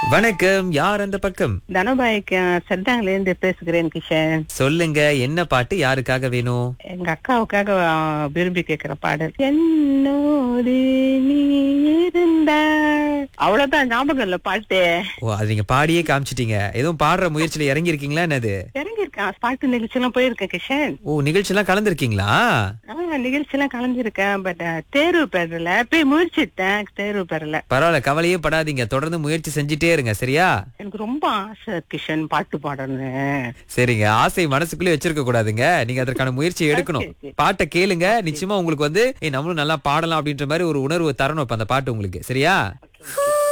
வணக்கம் யார் அந்த பக்கம் தனபாய்க்கு சத்தாங்கல இருந்து பேசுகிறேன் கிஷன் சொல்லுங்க என்ன பாட்டு யாருக்காக வேணும் எங்க அக்காவுக்காக ஆ, விரும்பி கேக்குற பாடல் என்னோடு நீ இருந்த அவ்வளவுதான் ஞாபகம் இல்ல பாட்டு ஓ அது நீங்க பாடியே காமிச்சிட்டீங்க எதுவும் பாடுற முயற்சியில இறங்கி இருக்கீங்களா என்னது இறங்கியிருக்கேன் பாட்டு நிகழ்ச்சி எல்லாம் போயிருக்கேன் கிஷன் ஓ நிகழ்ச்சி எல்லாம் கலந்துருக்கீங்களா ஆ, நிகழ்ச்சி எல்லாம் கலந்துருக்கேன் பட் தேர்வு பெறல போய் முயற்சித்தேன் தேர்வு பெறல பரவாயில்ல கவலையே படாதீங்க தொடர்ந்து முயற்சி செஞ்சுட்டே இருங்க சரியா எனக்கு ரொம்ப ஆசை கிஷன் பாட்டு பாடணும் சரிங்க ஆசை மனசுக்குள்ளே வச்சிருக்க கூடாதுங்க நீங்க அதற்கான முயற்சி எடுக்கணும் Okay, okay. பாட்டை கேளுங்க நிச்சயமா உங்களுக்கு வந்து ஏய் நம்மளும் நல்லா பாடலாம் அப்படின்ற மாதிரி ஒரு உணர்வு தரணும் இப்ப அந்த பாட்டு உங்களுக்கு சரியா